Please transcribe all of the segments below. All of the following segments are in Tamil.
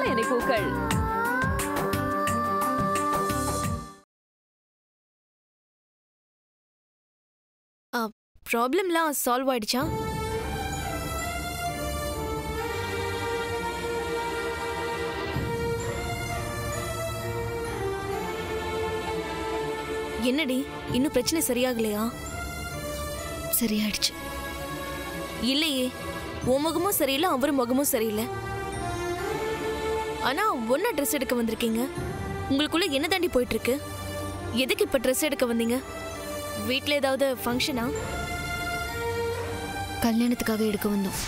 என்னை பூக்கள் ப்ராப்ளம்லாம் சால்வ் ஆயிடுச்சா என்னடி இன்னும் பிரச்சனை சரியாகலையா சரியாயிடுச்சு இல்லையே உன் முகமும் சரியில்லை அவர் முகமும் சரியில்லை ஆனா ஒன்னா ட்ரெஸ் எடுக்க வந்திருக்கீங்க உங்களுக்குள்ள என்ன தாண்டி போயிட்டு இருக்கு எதுக்கு இப்ப ட்ரெஸ் எடுக்க வந்தீங்க வீட்ல ஏதாவது ஃபங்க்ஷனா கல்யாணத்துக்காக எடுக்க வந்தோம்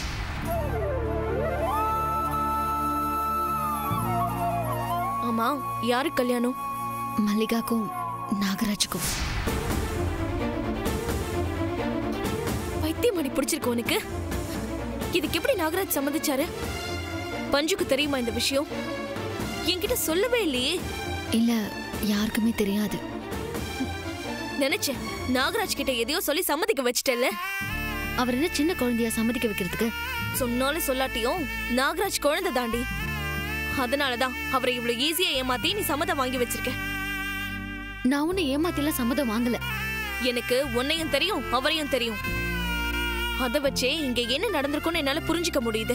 ஆமா யாருக்கு கல்யாணம் மல்லிகாக்கும் நாகராஜுக்கும் பைத்தியம் அடி பிடிச்சிருக்கு உனக்கு இதுக்கு எப்படி நாகராஜ் சம்மதிச்சாரு பஞ்சுக்கு தெரியுமா இந்த விஷயம் என்கிட்ட சொல்லவே இல்லையே இல்ல யாருக்குமே தெரியாது நினைச்சேன் நாகராஜ் கிட்ட எதையோ சொல்லி சம்மதிக்க வச்சிட்டல அவர் என்ன சின்ன குழந்தையா சம்மதிக்க வைக்கிறதுக்கு சொன்னாலும் சொல்லாட்டியும் நாகராஜ் குழந்தை தாண்டி அதனாலதான் அவரை இவ்வளவு ஈஸியா ஏமாத்தி நீ சம்மதம் வாங்கி வச்சிருக்க நான் உன்னை ஏமாத்திலாம் சம்மதம் வாங்கல எனக்கு உன்னையும் தெரியும் அவரையும் தெரியும் அத வச்சே இங்க என்ன நடந்திருக்கும்னு என்னால புரிஞ்சுக்க முடியுது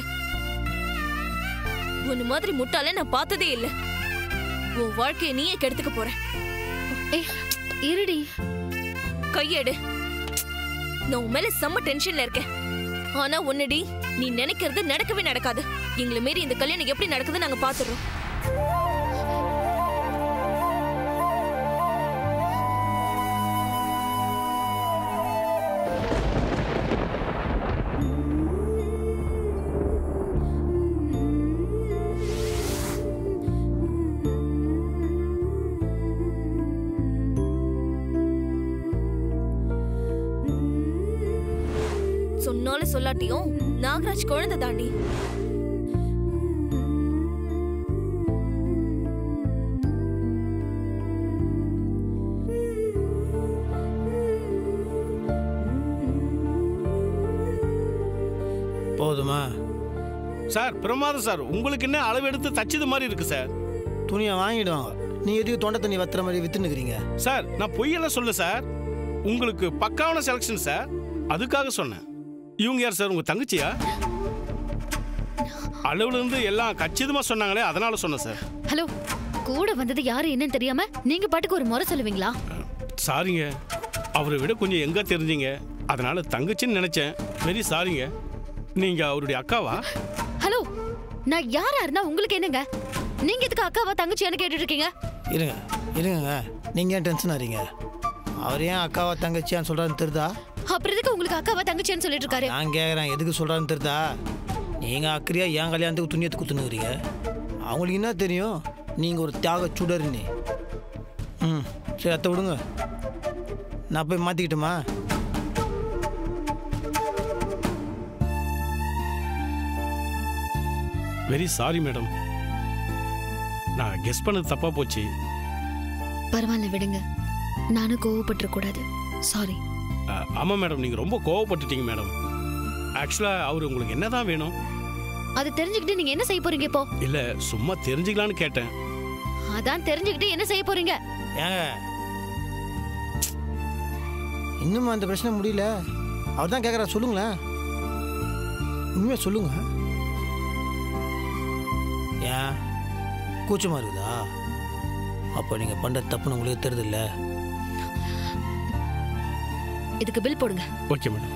உன்ன மாதிரி முட்டாள நான் பார்த்ததே இல்ல உன் வாழ்க்கைய நீயே கெடுத்துக்க போற ஏய் இருடி கையெடு நான் உன் மேல செம்ம டென்ஷன்ல இருக்கேன் ஆனா ஒன்னுடி நீ நினைக்கிறது நடக்கவே நடக்காது எங்களை மீறி இந்த கல்யாணம் எப்படி நடக்குது நாங்க பாத்துறோம் சொன்னாலும் சொல்லாட்டியும் நாகராஜ் குழந்தை தாண்டி போதுமா சார் பிரமாதம் சார் உங்களுக்கு என்ன அளவு எடுத்து தச்சது மாதிரி இருக்கு சார் துணியை வாங்கிடுவாங்க நீங்க எதுக்கு தொண்டை தண்ணி வத்துற மாதிரி வித்துனுக்குறீங்க சார் நான் பொய்யெல்லாம் சொல்ல சார் உங்களுக்கு பக்காவான செலெக்ஷன் சார் அதுக்காக சொன்னேன் இவங்க யார் சார் உங்க தங்கச்சியா அளவுல இருந்து எல்லாம் கச்சிதமா சொன்னாங்களே அதனால சொன்னேன் சார் ஹலோ கூட வந்தது யாரு என்னன்னு தெரியாம நீங்க பாட்டுக்கு ஒரு முறை சொல்லுவீங்களா சாரிங்க அவரை விட கொஞ்சம் எங்க தெரிஞ்சீங்க அதனால தங்கச்சின்னு நினைச்சேன் வெரி சாரிங்க நீங்க அவருடைய அக்காவா ஹலோ நான் யாரா இருந்தா உங்களுக்கு என்னங்க நீங்க எதுக்கு அக்காவா தங்கச்சியான்னு கேட்டுட்டு இருக்கீங்க இருங்க இருங்க நீங்க ஏன் டென்ஷன் ஆறீங்க அவர் ஏன் அக்காவா தங்கச்சியான்னு சொல்றாருன்னு தெரியுதா அப்புறம் எதுக்கு உங்களுக்கு அக்காவா தங்கச்சியான்னு சொல்லிட்டு இருக்காரு நான் கேட்குறேன் எதுக்கு சொல்றாருன்னு தெரியுதா நீங்க அக்கறையா ஏன் கல்யாணத்துக்கு துணியத்து குத்துனுக்குறீங்க அவங்களுக்கு என்ன தெரியும் நீங்க ஒரு தியாக சுடர்னு ம் சரி அத்தை விடுங்க நான் போய் மாத்திக்கிட்டுமா வெரி சாரி மேடம் நான் கெஸ் பண்ணது தப்பா போச்சு பரவாயில்ல விடுங்க நானும் கோவப்பட்டுற கூடாது சாரி அஹ், ஆமா மேடம் நீங்க ரொம்ப கோவப்பட்டுட்டீங்க மேடம் ஆக்சுவலா அவர் உங்களுக்கு என்னதான் வேணும் அதை தெரிஞ்சுக்கிட்டு நீங்க என்ன செய்ய போறீங்க இப்போ இல்ல சும்மா தெரிஞ்சுக்கலான்னு கேட்டேன் அதான் தெரிஞ்சுக்கிட்டு என்ன செய்ய போறீங்க ஏங்க இன்னும் அந்த பிரச்சனை முடியல அவர் தான் கேட்குறா சொல்லுங்களேன் உண்மையாக சொல்லுங்க ஏன் கூச்சமாக இருக்குதா அப்போ நீங்கள் பண்ணுற தப்புன்னு உங்களுக்கு தெரியுதுல்ல இதுக்கு பில் போடுங்க ஓகே மேடம்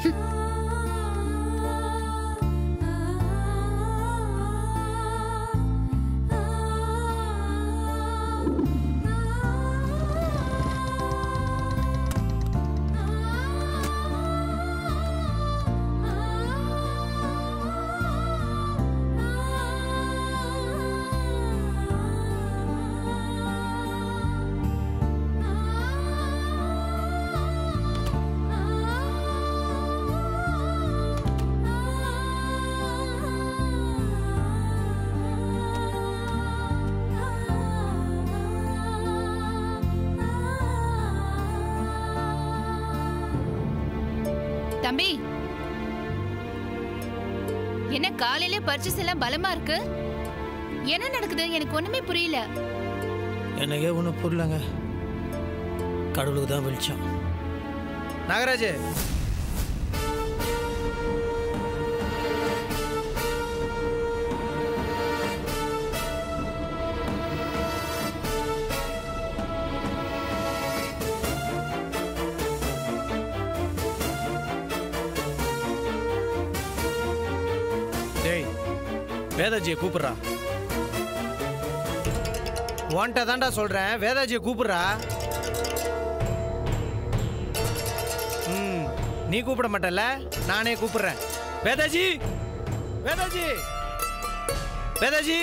தம்பி என்ன காலையிலே பர்ச்சேஸ் எல்லாம் பலமா இருக்கு என்ன நடக்குது எனக்கு ஒண்ணுமே புரியல எனக்கே ஒன்றும் புரியலங்க கடவுளுக்கு தான் வெளிச்சம் நாகராஜ் டேய் வேதாஜியை கூப்பிட்றா உன்கிட்ட தான்டா சொல்கிறேன் வேதாஜியை கூப்பிட்றா ம் நீ கூப்பிட மாட்டல்ல நானே கூப்பிடுறேன் வேதாஜி வேதாஜி வேதாஜி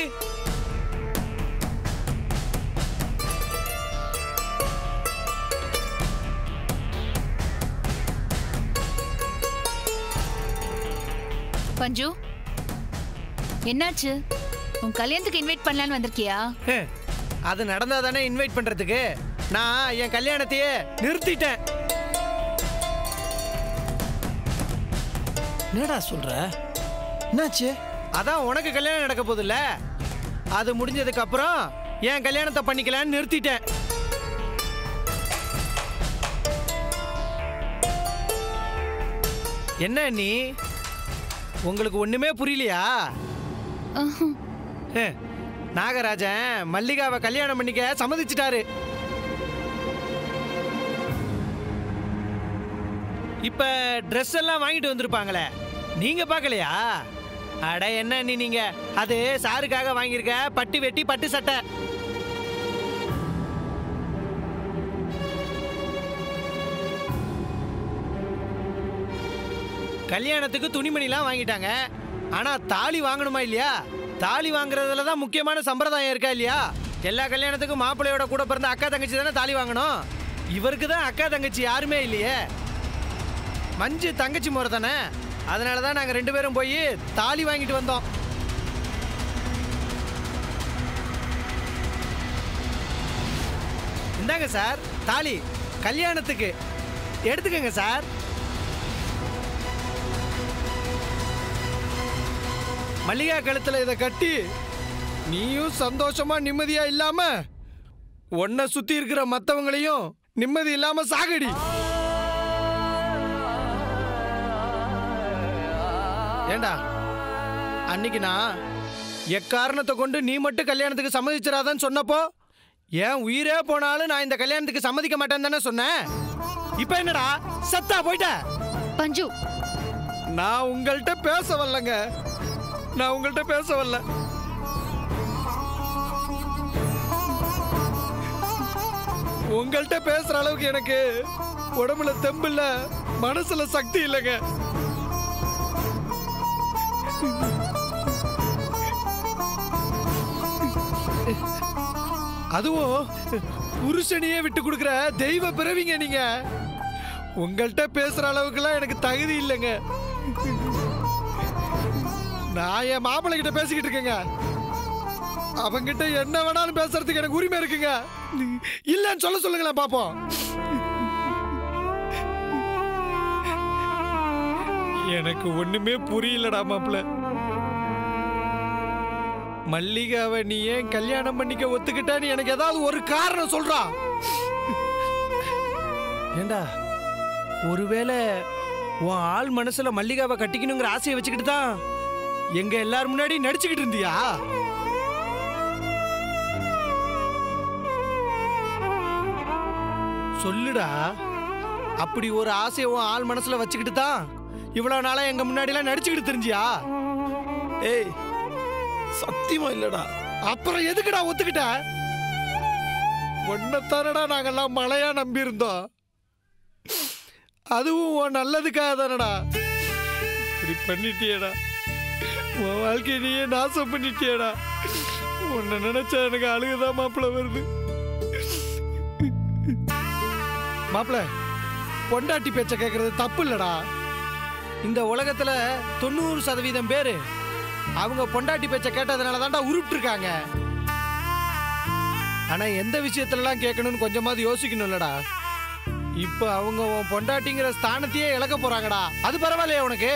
பஞ்சு என்னாச்சு உன் கல்யாணத்துக்கு இன்வைட் பண்ணலான்னு வந்திருக்கியா ஹே, அது நடந்தா தானே இன்வைட் பண்ணுறதுக்கு நான் என் கல்யாணத்தையே நிறுத்திட்டேன் என்னடா சொல்ற என்னாச்சு அதான் உனக்கு கல்யாணம் நடக்க போகுதுல்ல அது முடிஞ்சதுக்கு அப்புறம் என் கல்யாணத்தை பண்ணிக்கலான்னு நிறுத்திட்டேன் என்ன நீ உங்களுக்கு ஒண்ணுமே புரியலையா ஆஹும். ஹே, நாகராஜன் மல்லிகாவை கல்யாணம் பண்ணிக்க சம்மதிச்சிட்டாரு இப்ப ட்ரெஸ் எல்லாம் வாங்கிட்டு வந்திருப்பாங்களே நீங்க பார்க்கலையா அட என்ன நீ நீங்க அது சாருக்காக வாங்கியிருக்க பட்டு வெட்டி பட்டு சட்டை கல்யாணத்துக்கு துணிமணிலாம் வாங்கிட்டாங்க ஆனா தாலி வாங்கணுமா இல்லையா தாலி வாங்குறதுல தான் முக்கியமான சம்பிரதாயம் இருக்கா இல்லையா எல்லா கல்யாணத்துக்கும் மாப்பிள்ளையோட கூட பிறந்த அக்கா தங்கச்சி தானே தாலி வாங்கணும் இவருக்கு தான் அக்கா தங்கச்சி யாருமே இல்லையே மஞ்சு தங்கச்சி முறை தானே அதனால தான் நாங்கள் ரெண்டு பேரும் போய் தாலி வாங்கிட்டு வந்தோம் இந்தாங்க சார் தாலி கல்யாணத்துக்கு எடுத்துக்கங்க சார் மல்லிகா கழுத்துல இதை கட்டி நீயும் சந்தோஷமா நிம்மதியா இல்லாம உன்னை சுத்தி இருக்கிற மத்தவங்களையும் நிம்மதி இல்லாம சாகடி ஏண்டா அன்னைக்கு நான் எக்காரணத்தை கொண்டு நீ மட்டும் கல்யாணத்துக்கு சம்மதிச்சிடாதன்னு சொன்னப்போ ஏன் உயிரே போனாலும் நான் இந்த கல்யாணத்துக்கு சம்மதிக்க மாட்டேன்னு தானே சொன்னேன் இப்போ என்னடா சத்தா போயிட்ட பஞ்சு நான் உங்கள்கிட்ட பேச வரலங்க நான் உங்கள்கிட்ட பேச வரல உங்கள்கிட்ட பேசுற அளவுக்கு எனக்கு உடம்புல தெம்பு இல்ல மனசுல சக்தி இல்லைங்க அதுவும் புருஷனையே விட்டு கொடுக்குற தெய்வ பிறவிங்க நீங்க உங்கள்கிட்ட பேசுற அளவுக்குலாம் எனக்கு தகுதி இல்லைங்க நான் என் மாப்பிள்ளை கிட்ட பேசிக்கிட்டு இருக்கேங்க அவங்கிட்ட என்ன வேணாலும் பேசுறதுக்கு எனக்கு உரிமை இருக்குங்க இல்லைன்னு சொல்ல சொல்லுங்களேன் பாப்போம் எனக்கு ஒண்ணுமே புரியலடா மாப்பிள்ள மல்லிகாவை நீ ஏன் கல்யாணம் பண்ணிக்க ஒத்துக்கிட்டான்னு எனக்கு ஏதாவது ஒரு காரணம் சொல்றா ஏண்டா ஒருவேளை உன் ஆள் மனசுல மல்லிகாவை கட்டிக்கணுங்கிற ஆசையை வச்சுக்கிட்டு தான் எங்க எல்லாரும் முன்னாடி நடிச்சுக்கிட்டு இருந்தியா சொல்லுடா அப்படி ஒரு ஆசையை உன் ஆள் மனசுல வச்சுக்கிட்டு தான் இவ்வளவு நாளா எங்க முன்னாடி எல்லாம் நடிச்சுக்கிட்டு தெரிஞ்சியா ஏய் சத்தியமா இல்லடா அப்புறம் எதுக்குடா ஒத்துக்கிட்ட ஒன்னத்தானடா நாங்கெல்லாம் மழையா நம்பி இருந்தோம் அதுவும் உன் நல்லதுக்காக தானடா இப்படி பண்ணிட்டியேடா உன் வாழ்க்கையை நீயே நாசம் பண்ணிட்டியேடா உன்னை நினைச்சா எனக்கு அழுகுதான் மாப்பிள்ள வருது மாப்பிள்ள பொண்டாட்டி பேச்ச கேட்கறது தப்பு இல்லடா இந்த உலகத்துல தொண்ணூறு சதவீதம் பேரு அவங்க பொண்டாட்டி பேச்ச கேட்டதுனால தான்டா உருப்பிட்டுருக்காங்க ஆனா எந்த விஷயத்துலலாம் கேட்கணும்னு கொஞ்சமாவது யோசிக்கணும்லடா இப்ப அவங்க உன் பொண்டாட்டிங்கிற ஸ்தானத்தையே இழக்க போறாங்கடா அது பரவாயில்லையா உனக்கு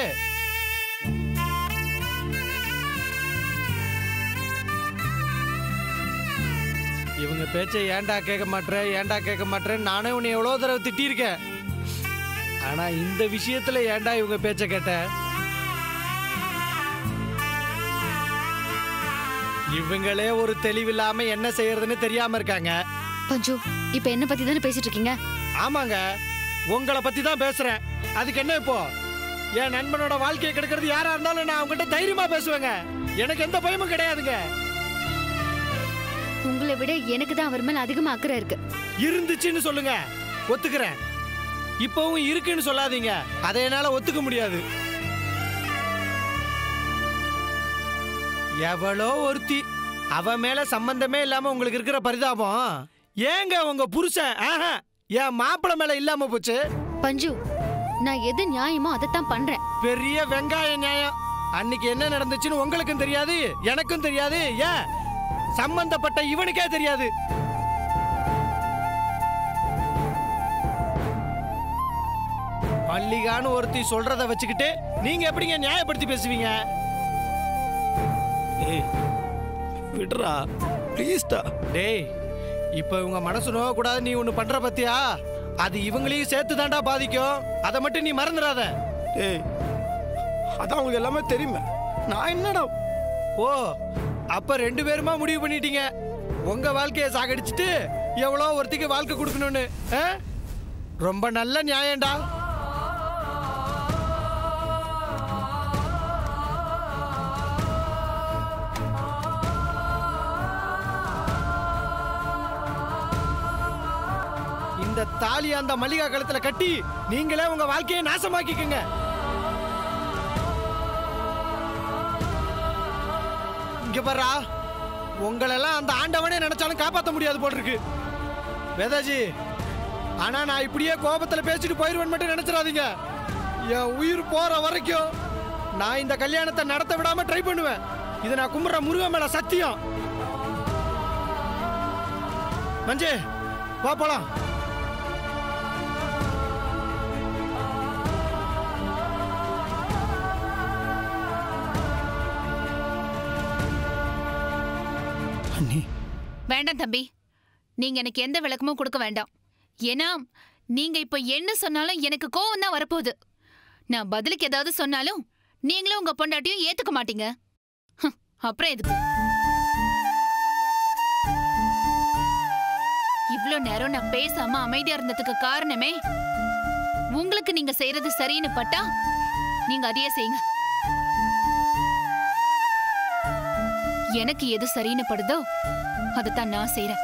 இவங்க பேச்சை ஏன்டா கேட்க மாட்டேன் ஏன்டா கேட்க மாட்டேன் நானே உன்னை எவ்வளோ தடவை திட்டியிருக்கேன் ஆனா இந்த விஷயத்துல ஏன்டா இவங்க பேச்சை கேட்ட இவங்களே ஒரு தெளிவில்லாம என்ன செய்யறதுன்னு தெரியாம இருக்காங்க பஞ்சு இப்ப என்ன பத்தி தானே பேசிட்டு இருக்கீங்க ஆமாங்க உங்களை பத்தி தான் பேசுறேன் அதுக்கு என்ன இப்போ என் நண்பனோட வாழ்க்கையை கெடுக்கிறது யாரா இருந்தாலும் நான் அவங்ககிட்ட தைரியமா பேசுவேங்க எனக்கு எந்த பயமும் கிடையாதுங்க உங்களை விட எனக்கு தான் அவர் மேல அதிகமா அக்கறை இருக்கு இருந்துச்சுன்னு சொல்லுங்க ஒத்துக்கிறேன் இப்பவும் இருக்குன்னு சொல்லாதீங்க அதை என்னால ஒத்துக்க முடியாது எவ்வளோ ஒருத்தி அவ மேல சம்பந்தமே இல்லாம உங்களுக்கு இருக்கிற பரிதாபம் ஏங்க உங்க புருஷன் ஆஹா என் மாப்பிள்ளை மேல இல்லாம போச்சு பஞ்சு நான் எது நியாயமோ அதைத்தான் பண்றேன் பெரிய வெங்காய நியாயம் அன்னைக்கு என்ன நடந்துச்சுன்னு உங்களுக்கும் தெரியாது எனக்கும் தெரியாது ஏன் சம்பந்தப்பட்ட இவனுக்கே தெரியாது மல்லிகான்னு ஒருத்தி சொல்றத வச்சுக்கிட்டு நீங்க எப்படிங்க நியாயப்படுத்தி பேசுவீங்க ஏய் விடுறா ப்ளீஸ்டா டேய் இப்போ இவங்க மனசு நோகக்கூடாது நீ ஒன்று பண்ற பத்தியா அது இவங்களையும் சேர்த்து தாண்டா பாதிக்கும் அதை மட்டும் நீ மறந்துடாத ஏய் அதான் உங்களுக்கு எல்லாமே தெரியுமே நான் என்னடா ஓ அப்ப ரெண்டு பேருமா முடிவு பண்ணிட்டீங்க உங்க வாழ்க்கையை சாகடிச்சிட்டு எவ்வளோ ஒருத்திக்கு வாழ்க்கை கொடுக்கணும்னு ஆ? ரொம்ப நல்ல நியாயம்டா இந்த தாலி அந்த மல்லிகா கழுத்துல கட்டி நீங்களே உங்க வாழ்க்கையை நாசமாக்கிக்கங்க இங்க பாரா உங்களெல்லாம் அந்த ஆண்டவனே நினைச்சாலும் காப்பாத்த முடியாது போல இருக்கு வேதாஜி ஆனா நான் இப்படியே கோபத்துல பேசிட்டு போயிருவேன் மட்டும் நினைச்சிடாதீங்க என் உயிர் போற வரைக்கும் நான் இந்த கல்யாணத்தை நடத்த விடாம ட்ரை பண்ணுவேன் இது நான் கும்பிட்ற முருகன் மேல சத்தியம் மஞ்சு வா போலாம் அண்ணி வேண்டாம் தம்பி நீங்க எனக்கு எந்த விளக்கமும் கொடுக்க வேண்டாம் ஏன்னா நீங்க இப்ப என்ன சொன்னாலும் எனக்கு கோவம் தான் வரப்போகுது நான் பதிலுக்கு ஏதாவது சொன்னாலும் நீங்களும் உங்க பொண்டாட்டியும் ஏத்துக்க மாட்டீங்க ஹம், அப்புறம் எதுக்கு இவ்ளோ நேரம் நான் பேசாம அமைதியா இருந்ததுக்கு காரணமே உங்களுக்கு நீங்க செய்யறது சரின்னு பட்டா நீங்க அதையே செய்யுங்க எனக்கு எது சரின்னு படுதோ அதைத்தான் நான் செய்றேன்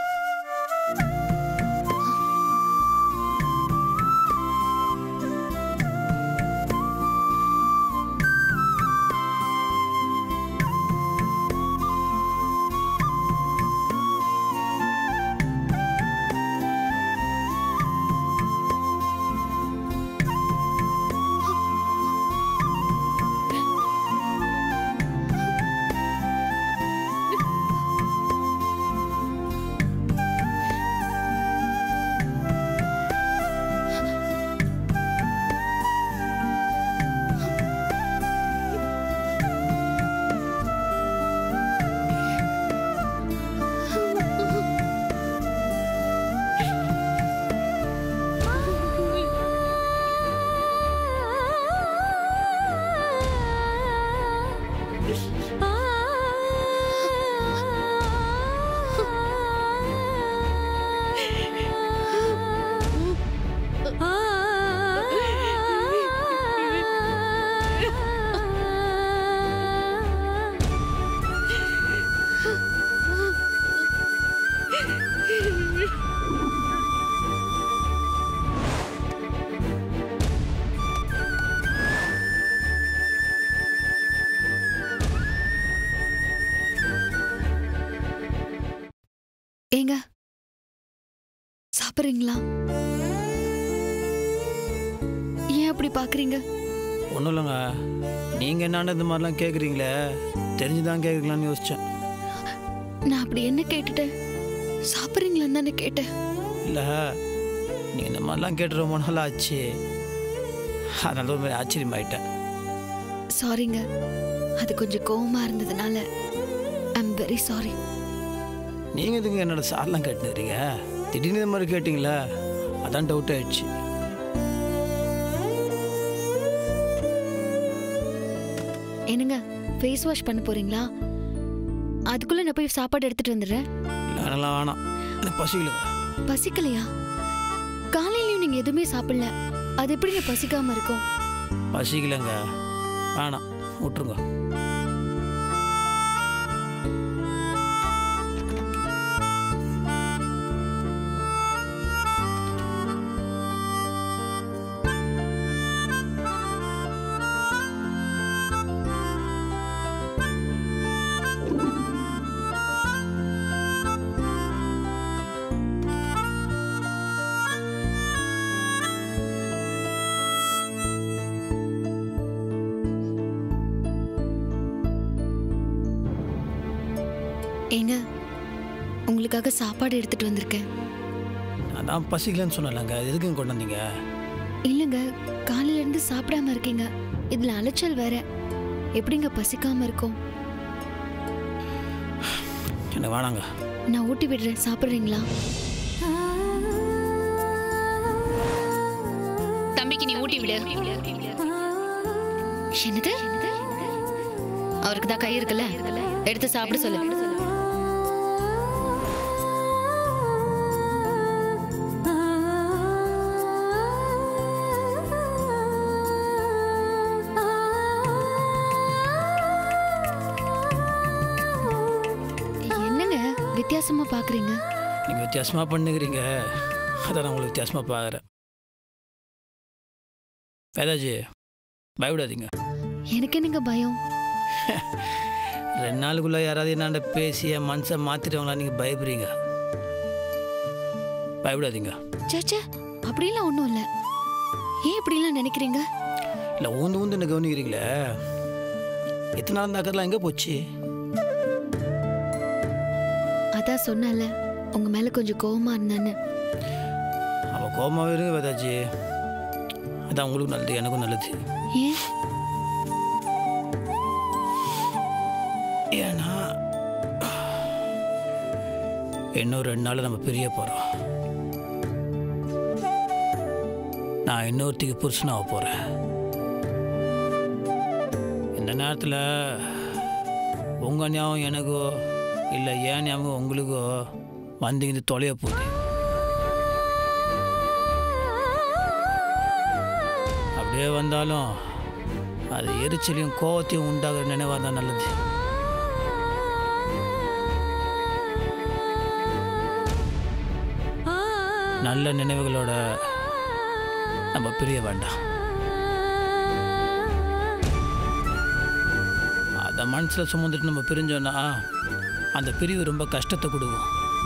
ஏங்க சாப்பிட்றீங்களா ஏன் அப்படி பாக்குறீங்க ஒன்றும் இல்லைங்க நீங்கள் என்னன்னு இந்த மாதிரிலாம் கேட்குறீங்களே தெரிஞ்சு தான் கேட்கலான்னு யோசித்தேன் நான் அப்படி என்ன கேட்டுட்டேன் சாப்பிட்றீங்களான்னு தானே கேட்டேன் இல்லை நீங்கள் இந்த மாதிரிலாம் கேட்டு ரொம்ப நாள் ஆச்சு அதனால ஒரு மாதிரி ஆச்சரியமாயிட்டேன் சாரிங்க அது கொஞ்சம் கோவமா இருந்ததுனால ஐம் வெரி சாரி நீங்கள் எதுங்க என்னோட சார்லாம் கேட்டுக்கிறீங்க திடீர்னு இந்த மாதிரி கேட்டிங்களா அதான் டவுட் ஆயிடுச்சு என்னங்க ஃபேஸ் வாஷ் பண்ண போறீங்களா அதுக்குள்ள நான் போய் சாப்பாடு எடுத்துட்டு வந்துடுறேன் இல்லை அதெல்லாம் வேணாம் எனக்கு பசிக்கலைங்க பசிக்கலையா காலையிலயும் நீங்க எதுவுமே சாப்பிடல அது எப்படிங்க பசிக்காம இருக்கும் பசிக்கலைங்க வேணாம் விட்ருங்க ஏங்க உங்களுக்காக சாப்பாடு எடுத்துட்டு வந்திருக்கேன் அதான் பசிக்கலைன்னு சொன்னலங்க எதுக்குங்க கொண்டு வந்தீங்க இல்லைங்க காலையில இருந்து சாப்பிடாம இருக்கீங்க இதுல அலைச்சல் வேற எப்படிங்க பசிக்காம இருக்கும் எனக்கு வேணாங்க நான் ஊட்டி விடுறேன் சாப்பிட்றீங்களா தம்பிக்கு நீ ஊட்டி விடு என்னது அவருக்கு தான் கை இருக்குல்ல எடுத்து சாப்பிட சொல்லு என்னங்க வித்தியாசமா பாக்குறீங்க நீங்கள் வித்தியாசமாக பண்ணுகிறீங்க அதான் நான் உங்களுக்கு வித்தியாசமாக பார்க்குறேன் வேதாஜி பயப்படாதீங்க எனக்கு என்னங்க பயம் ரெண்டு நாளுக்குள்ளே யாராவது என்னாண்ட பேசி என் மனசை மாற்றிடுவாங்களா நீங்கள் பயப்படுறீங்க பயப்படாதீங்க சேச்சே அப்படிலாம் ஒன்றும் இல்லை ஏன் இப்படிலாம் நினைக்கிறீங்க இல்லை ஊந்து ஊந்து என்ன கவனிக்கிறீங்களே எத்தனை நாள் இந்த அக்கறலாம் எங்கே போச்சு அதான் சொன்னல உங்க மேல கொஞ்சம் கோவமா இருந்தான்னு அவள் கோபமாகவே இருங்க வேதாஜி அதான் உங்களுக்கும் நல்லது எனக்கும் நல்லது ஏன் ஏன்னா இன்னும் ரெண்டு நாள் நம்ம பிரிய போகிறோம் நான் இன்னொருத்திக்கு புருஷனாக போகிறேன் இந்த நேரத்தில் உங்கள் ஞாபகம் எனக்கோ இல்லை ஏன் ஞாபகம் உங்களுக்கோ வந்தீங்க தொலைய போகுது அப்படியே வந்தாலும் அது எரிச்சலையும் கோவத்தையும் உண்டாகிற நினைவாக தான் நல்லது நல்ல நினைவுகளோட நம்ம பிரிய வேண்டாம் அதை மனசில் சுமந்துட்டு நம்ம பிரிஞ்சோன்னா அந்த பிரிவு ரொம்ப கஷ்டத்தை கொடுக்கும்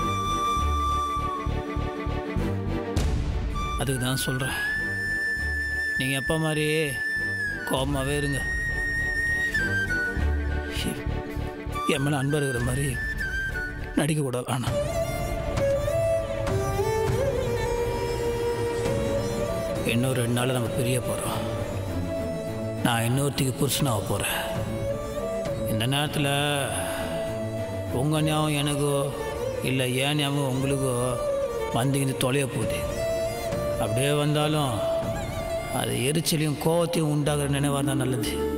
அதுக்கு தான் சொல்கிறேன் நீங்கள் எப்போ மாதிரி கோபமாகவே இருங்க என் மேலே அன்பு இருக்கிற மாதிரி நடிக்கக்கூட வேணாம் இன்னும் ரெண்டு நாள் நம்ம பிரிய போகிறோம் நான் இன்னொருத்திக்கு புருஷனாக போகிறேன் இந்த நேரத்தில் உங்கள் ஞாபகம் எனக்கோ இல்லை ஏன் ஞாபகம் உங்களுக்கோ வந்தீங்க தொலைய போகுது அப்படியே வந்தாலும் அது எரிச்சலையும் கோவத்தையும் உண்டாகிற நினைவாக தான் நல்லது